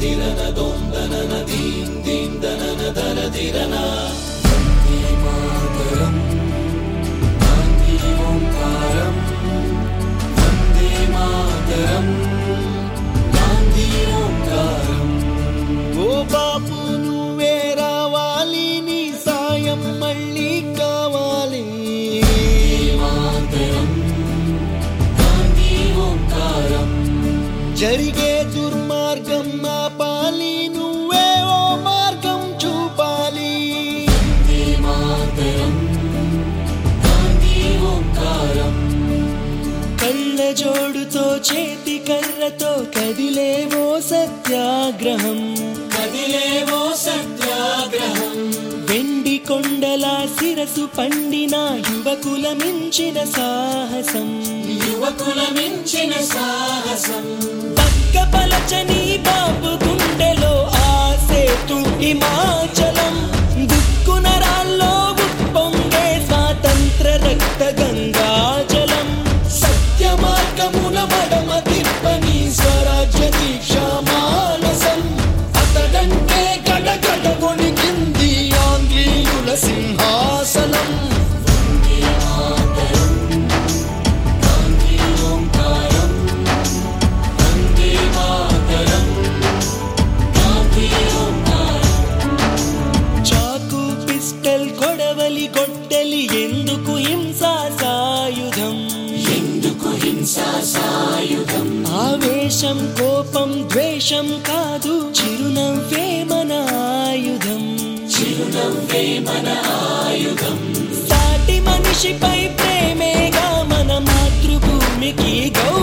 ఓ బాపు నువ్వే రావాలి నీ సాయం మళ్ళీ కావాలి జరిగే దుర్మార్గం ఆపాలి నువ్వే ఓ మార్గం చూపాలి కళ్ళ జోడుతో చేతి కర్రతో కదిలేవో సత్యాగ్రహం కదిలేవో సత్యాగ్రహం వెండి కొండల శిరసు పండిన యువకుల మించిన సాహసం యువకుల మించిన సాహసం పక్క పలచని బాబు గుండెలో ఆసేతు హిమాచలం దుక్కున రాల్లో ఉప్పొంగే స్వాతంత్ర రక్త గంగాజలం సత్య మార్గమున మడమ తిప్పని స్వరాజ్య దీక్ష మానసం అతడంటే గడగడ కొనికింది ఆంగ్లీయుల సింహాసనం చాకు పిస్టల్ కొడవలి కొట్టెలి ఎందుకు హింసా సాయుధం ఎందుకు హింసా సాయుధం ఆవేశం కోపం ద్వేషం కాదు చిరునవ్వే మన ఆయుధం చిరునవ్వే మన ఆయుధం సాటి మనిషిపై ప్రేమేగా మన మాతృభూమికి గౌరవం